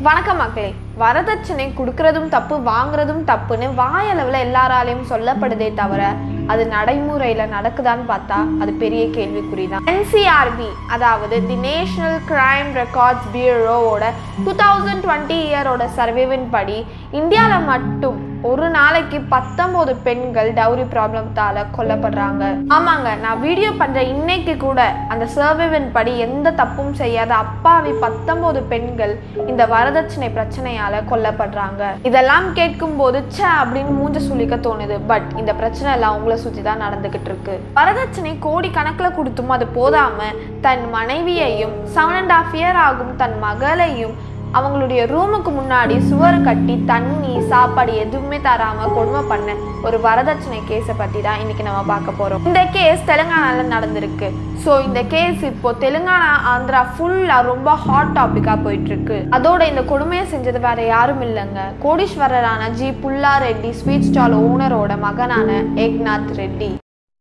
வணக்கம் மக்களே வரதட்சணை கொடுக்கறதும் தப்பு வாங்குறதும் தப்புன்னு வாயளவில் எல்லாராலையும் சொல்லப்படுதே தவிர அது நடைமுறையில் நடக்குதான்னு பார்த்தா அது பெரிய கேள்விக்குறி தான் என்சிஆர்பி அதாவது தி நேஷனல் கிரைம் ரெக்கார்ட்ஸ் பியூரோவோட டூ தௌசண்ட் டுவெண்ட்டி இயரோட சர்வேவின் படி இந்தியாவில் மட்டும் ஒரு நாளைக்கு பத்தொன்பது பெண்கள் டவுரி ப்ராப்ளத்தால கொல்லப்படுறாங்க ஆமாங்க நான் வீடியோ பண்ற இன்னைக்கு கூட அந்த சர்வேவின் படி எந்த தப்பும் செய்யாத அப்பாவி பத்தொன்பது பெண்கள் இந்த வரதட்சணை பிரச்சனையால கொல்லப்படுறாங்க இதெல்லாம் கேட்கும் போது ச்சே அப்படின்னு மூஞ்ச சுளிக்க தோணுது பட் இந்த பிரச்சனை எல்லாம் உங்களை சுத்தி தான் நடந்துகிட்டு இருக்கு வரதட்சணை கோடி கணக்குல கொடுத்தும் அது போதாம தன் மனைவியையும் செவன் அண்ட் ஆஃப் இயர் ஆகும் தன் மகளையும் அவங்களுடைய ரூமுக்கு முன்னாடி சுவர் கட்டி தண்ணி சாப்பாடு எதுவுமே தராம கொடுமை பண்ண ஒரு வரதட்சணை கேஸை பத்தி தான் இன்னைக்கு நம்ம பார்க்க போறோம் இந்த கேஸ் தெலுங்கானால நடந்திருக்கு ஸோ இந்த கேஸ் இப்போ தெலுங்கானா ஆந்திரா ஃபுல்லா ரொம்ப ஹாட் டாபிக்கா போயிட்டு இருக்கு அதோட இந்த கொடுமையை செஞ்சது வேற யாரும் இல்லைங்க கோடீஸ்வரரான ஜி புல்லா ரெட்டி ஸ்வீட் ஸ்டால் ஓனரோட மகனான ஏக்நாத் ரெட்டி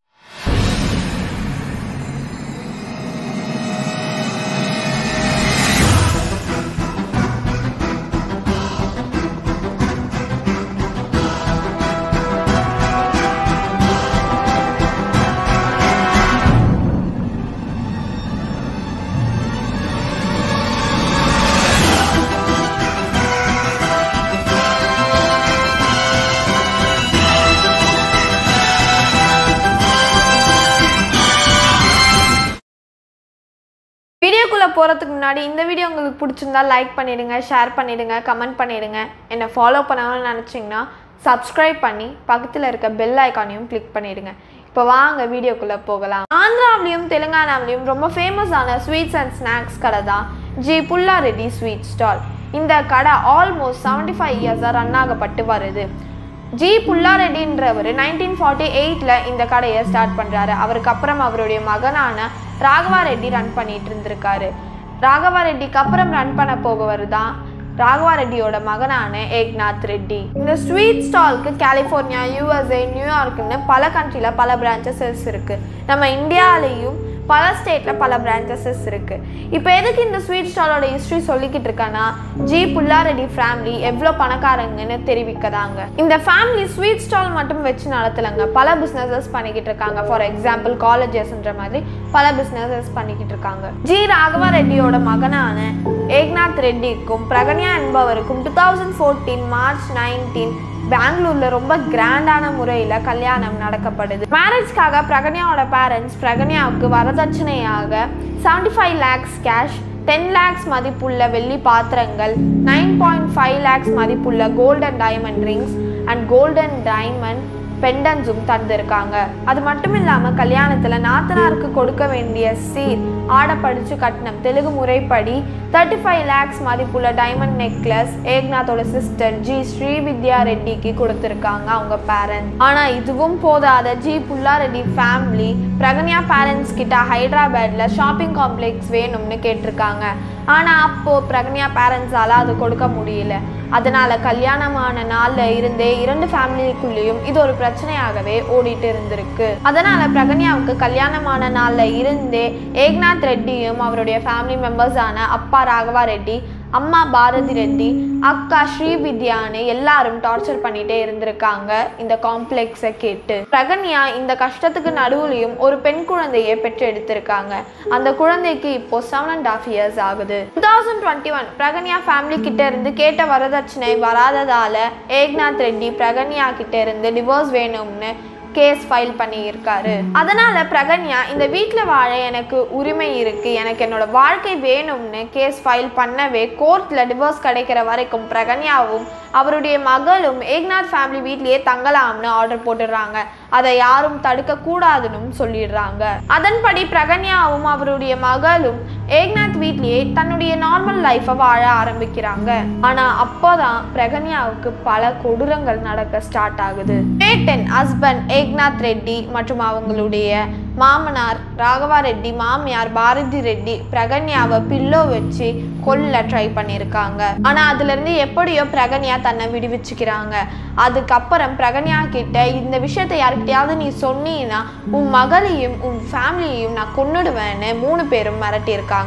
வீடியோக்குள்ளே போகிறதுக்கு முன்னாடி இந்த வீடியோ உங்களுக்கு பிடிச்சிருந்தா லைக் பண்ணிடுங்க ஷேர் பண்ணிடுங்க கமெண்ட் பண்ணிடுங்க என்னை ஃபாலோ பண்ணணும்னு நினச்சிங்கன்னா சப்ஸ்கிரைப் பண்ணி பக்கத்தில் இருக்க பெல் ஐக்கானையும் கிளிக் பண்ணிடுங்க இப்போ வாங்க வீடியோக்குள்ளே போகலாம் ஆந்திராவிலையும் தெலுங்கானாவிலையும் ரொம்ப ஃபேமஸான ஸ்வீட்ஸ் அண்ட் ஸ்நாக்ஸ் கடை தான் ஜி புல்லா ரெட்டி ஸ்வீட் ஸ்டால் இந்த கடை ஆல்மோஸ்ட் செவன்டி ஃபைவ் இயர்ஸாக ரன் ஆகப்பட்டு வருது ஜி புல்லாரெட்டின்றவர் நைன்டீன் ஃபார்ட்டி எயிட்டில் இந்த கடையை ஸ்டார்ட் பண்ணுறாரு அவருக்கு அப்புறம் அவருடைய மகனான ராகவா ரெட்டி ரன் பண்ணிட்டு இருந்திருக்காரு ராகவா ரெட்டிக்கு அப்புறம் ரன் பண்ண போகவர் தான் ராகவா ரெட்டியோட மகனான ஏக்நாத் ரெட்டி இந்த ஸ்வீட் ஸ்டால்க்கு கலிஃபோர்னியா யூஎஸ்ஏ நியூயார்க்குன்னு பல கண்ட்ரியில் பல பிரான்ச்சஸஸ் இருக்குது நம்ம இந்தியாலேயும் பல ஸ்டேட்டில் பல பிரான்ச்சஸஸ் இருக்குது இப்போ எதுக்கு இந்த ஸ்வீட் ஸ்டாலோட ஹிஸ்ட்ரி சொல்லிக்கிட்டு இருக்கேன்னா ஜி புல்லாரெட்டி ஃபேமிலி எவ்வளோ பணக்காரங்கன்னு தெரிவிக்கதாங்க இந்த ஃபேமிலி ஸ்வீட் ஸ்டால் மட்டும் வச்சு நடத்தலைங்க பல பிஸ்னஸஸ் பண்ணிக்கிட்டு இருக்காங்க ஃபார் எக்ஸாம்பிள் காலேஜஸ்ன்ற மாதிரி பல பிஸ்னஸஸ் பண்ணிக்கிட்டு இருக்காங்க ஜி ராகவா ரெட்டியோட மகனான ஏக்நாத் ரெட்டிக்கும் பிரகன்யா என்பவருக்கும் two thousand fourteen March nineteen பெங்களூர்ல ரொம்ப கிராண்டான முறையில் கல்யாணம் நடக்கப்படுது மேரேஜ்க்காக பிரகன்யாவோட பேரண்ட்ஸ் பிரகன்யாவுக்கு வரதட்சணையாக seventy five lakhs cash ten lakhs மதிப்புள்ள வெள்ளி பாத்திரங்கள் நைன் பாயிண்ட் ஃபைவ் லேக்ஸ் மதிப்புள்ள golden diamond rings and golden diamond பெண்டன்ஸும் தந்திருக்காங்க அது மட்டும் இல்லாமல் கல்யாணத்தில் நாத்தனாருக்கு கொடுக்க வேண்டிய சீர் ஆடப்படிச்சு கட்டணம் தெலுங்கு முறைப்படி தேர்ட்டி ஃபைவ் லேக்ஸ் மதிப்புள்ள டைமண்ட் நெக்லஸ் ஏக்நாத்தோட சிஸ்டர் ஜி ஸ்ரீவித்யா ரெட்டிக்கு கொடுத்துருக்காங்க அவங்க பேரண்ட்ஸ் ஆனால் இதுவும் போதாத ஜி புல்லா ரெட்டி ஃபேமிலி பிரகன்யா பேரண்ட்ஸ் கிட்ட ஹைதராபாத்தில் ஷாப்பிங் காம்ப்ளெக்ஸ் வேணும்னு கேட்டிருக்காங்க ஆனால் அப்போது பிரகன்யா பேரண்ட்ஸால் அது கொடுக்க முடியல அதனால் கல்யாணமான நாளில் இருந்தே இரண்டு ஃபேமிலிக்குள்ளேயும் இது ஒரு பிரச்சனையாகவே ஓடிட்டு இருந்திருக்கு அதனால் பிரகன்யாவுக்கு கல்யாணமான நாளில் இருந்தே ஏக்நாத் ரெட்டியும் அவருடைய ஃபேமிலி மெம்பர்ஸான அப்பா ராகவா ரெட்டி அம்மா பாரதி ரெட்டி அக்கா ஸ்ரீவித்யான்னு எல்லாரும் டார்ச்சர் பண்ணிட்டே இருந்திருக்காங்க இந்த காம்ப்ளெக்ஸை கேட்டு பிரகன்யா இந்த கஷ்டத்துக்கு நடுவுலையும் ஒரு பெண் குழந்தையை பெற்று எடுத்திருக்காங்க அந்த குழந்தைக்கு இப்போ செவன் அண்ட் ஆஃப் இயர்ஸ் ஆகுது two thousand twenty one Pragnya family கிட்ட இருந்து கேட்ட வரதட்சணை வராததால ஏக்நாத் ரெட்டி பிரகன்யா கிட்ட இருந்து டிவோர்ஸ் வேணும்னு கேஸ் ஃபைல் பண்ணியிருக்காரு அதனால பிரகன்யா இந்த வீட்டில் வாழ எனக்கு உரிமை இருக்கு எனக்கு என்னோட வாழ்க்கை வேணும்னு கேஸ் ஃபைல் பண்ணவே கோர்ட்ல டிவோர்ஸ் கிடைக்கிற வரைக்கும் பிரகன்யாவும் அவருடைய மகளும் ஏக்நாத் ஃபேமிலி வீட்லயே தங்கலாம்னு ஆர்டர் போட்டுடுறாங்க அதை யாரும் தடுக்க கூடாதுன்னு சொல்லிடுறாங்க அதன்படி பிரகன்யாவும் அவருடைய மகளும் ஏக்நாத் வீட்லயே தன்னுடைய நார்மல் லைஃபை வாழ ஆரம்பிக்கிறாங்க ஆனா அப்போதான் பிரகன்யாவுக்கு பல கொடூரங்கள் நடக்க ஸ்டார்ட் ஆகுது பேட்டன் ஹஸ்பண்ட் ஏக்நாத் ரெட்டி மற்றும் அவங்களுடைய மாமனார் ராகவா ரெட்டி மாமியார் பாரதி ரெட்டி பிரகன்யாவை பில்லோ வச்சு கொல்ல ட்ரை பண்ணியிருக்காங்க ஆனா அதுல இருந்து எப்படியோ பிரகன்யா தன்னை விடுவிச்சுக்கிறாங்க அதுக்கப்புறம் பிரகன்யா கிட்ட இந்த விஷயத்தை யார்கிட்டயாவது நீ சொன்னீன்னா உன் மகளையும் உன் ஃபேமிலியையும் நான் கொன்னுடுவேன்னு மூணு பேரும் மிரட்டியிருக்காங்க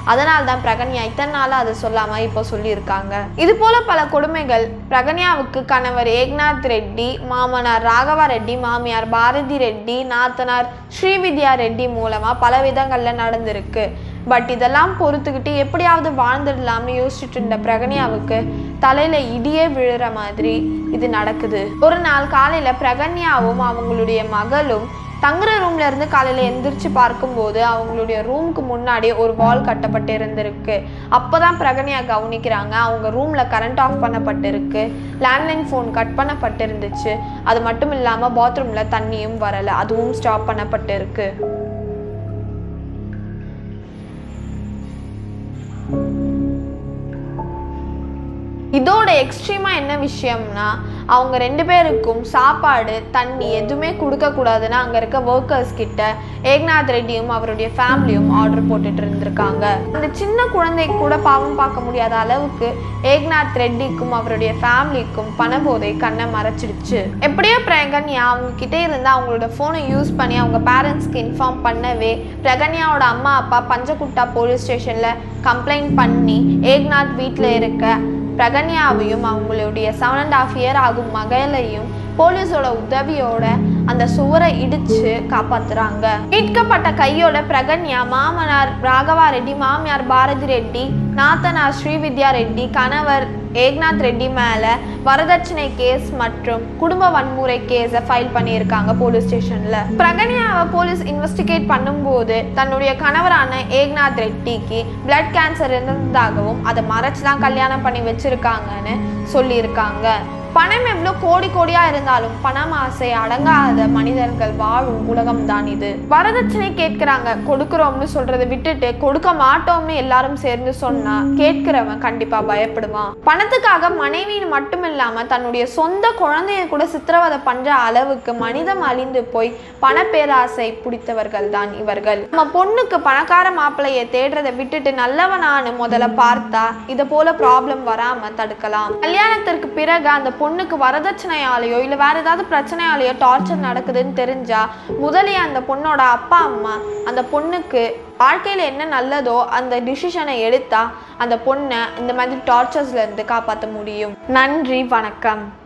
அதனால தான் பிரகன்யா இத்தனை நாளாக அதை சொல்லாமல் இப்போ சொல்லியிருக்காங்க இது போல பல கொடுமைகள் பிரகன்யாவுக்கு கணவர் ஏக்நாத் ரெட்டி மாமனார் ராகவா ரெட்டி மாமியார் பாரதி ரெட்டி நாத்தனார் ஸ்ரீவித்யா ரெட்டி மூலமாக பல விதங்களில் நடந்திருக்கு பட் இதெல்லாம் பொறுத்துக்கிட்டு எப்படியாவது வாழ்ந்துடலாம்னு யோசிச்சுட்டு இருந்த பிரகன்யாவுக்கு தலையில இடியே விழுற மாதிரி இது நடக்குது ஒரு நாள் காலையில பிரகன்யாவும் அவங்களுடைய மகளும் தங்குற ரூம்ல இருந்து காலையில எந்திரிச்சு பார்க்கும்போது அவங்களுடைய ரூமுக்கு முன்னாடி ஒரு வால் கட்டப்பட்டு இருந்திருக்கு அப்பதான் பிரகன்யா கவனிக்கிறாங்க அவங்க ரூம்ல கரண்ட் ஆஃப் பண்ணப்பட்டிருக்கு லேண்ட்லைன் ஃபோன் கட் பண்ணப்பட்டிருந்துச்சு அது மட்டும் இல்லாம பாத்ரூம்ல தண்ணியும் வரல அதுவும் ஸ்டாப் பண்ணப்பட்டிருக்கு இதோட எக்ஸ்ட்ரீமா என்ன விஷயம்னா அவங்க ரெண்டு பேருக்கும் சாப்பாடு தண்ணி எதுவுமே கொடுக்கக்கூடாதுன்னு அங்கே இருக்க ஒர்க்கர்ஸ் கிட்ட ஏக்நாத் ரெட்டியும் அவருடைய ஃபேமிலியும் ஆர்டர் போட்டுட்டு இருந்திருக்காங்க அந்த சின்ன குழந்தை கூட பாவம் பார்க்க முடியாத அளவுக்கு ஏக்நாத் ரெட்டிக்கும் அவருடைய ஃபேமிலிக்கும் பணபோதை கண்ணை மறைச்சிடுச்சு எப்படியோ பிரகன்யா அவங்க கிட்டே இருந்து அவங்களோட ஃபோனை யூஸ் பண்ணி அவங்க பேரண்ட்ஸ்க்கு இன்ஃபார்ம் பண்ணவே பிரகன்யாவோட அம்மா அப்பா பஞ்சகுட்டா போலீஸ் ஸ்டேஷனில் கம்ப்ளைண்ட் பண்ணி ஏக்நாத் வீட்டில் இருக்க பிரகன்யாவையும் அவங்களுடைய செவன் அண்ட் ஆஃப் இயர் ஆகும் மகளையும் போலீஸோட உதவியோட அந்த சுவரை இடிச்சு காப்பாத்துறாங்க மீட்கப்பட்ட கையோட பிரகன்யா மாமனார் ராகவா ரெட்டி மாமியார் பாரதி ரெட்டி நாத்தனார் ஸ்ரீவித்யா ரெட்டி கணவர் ஏக்நாத் ரெட்டி மேல வரதட்சணை கேஸ் மற்றும் குடும்ப வன்முறை கேஸை ஃபைல் பண்ணியிருக்காங்க போலீஸ் ஸ்டேஷன்ல பிரகன்யாவை போலீஸ் இன்வெஸ்டிகேட் பண்ணும்போது தன்னுடைய கணவரான ஏக்நாத் ரெட்டிக்கு பிளட் கேன்சர் இருந்ததாகவும் அதை மறைச்சு தான் கல்யாணம் பண்ணி வச்சிருக்காங்கன்னு சொல்லியிருக்காங்க பணம் எவ்வளோ கோடி கோடியா இருந்தாலும் பணம் ஆசை அடங்காத மனிதர்கள் வாழும் உலகம் தான் இது வரதட்சணை கேட்கிறாங்க கொடுக்குறோம்னு சொல்றதை விட்டுட்டு கொடுக்க மாட்டோம்னு எல்லாரும் சேர்ந்து சொன்னா கேட்கிறவன் கண்டிப்பா பயப்படுவான் பணத்துக்காக மனைவின்னு மட்டும் இல்லாம தன்னுடைய சொந்த குழந்தைய கூட சித்திரவதை பண்ற அளவுக்கு மனிதம் அழிந்து போய் பணப்பேராசை பிடித்தவர்கள் தான் இவர்கள் நம்ம பொண்ணுக்கு பணக்கார மாப்பிள்ளைய தேடுறதை விட்டுட்டு நல்லவனானு முதல்ல பார்த்தா இதை போல ப்ராப்ளம் வராம தடுக்கலாம் கல்யாணத்திற்கு பிறகு அந்த பொண்ணுக்கு வரதட்சணையாலேயோ இல்லை வேற ஏதாவது பிரச்சனையாலேயோ டார்ச்சர் நடக்குதுன்னு தெரிஞ்சா முதலே அந்த பொண்ணோட அப்பா அம்மா அந்த பொண்ணுக்கு வாழ்க்கையில் என்ன நல்லதோ அந்த டிசிஷனை எடுத்தா அந்த பொண்ணை இந்த மாதிரி டார்ச்சர்ஸ்ல இருந்து காப்பாற்ற முடியும் நன்றி வணக்கம்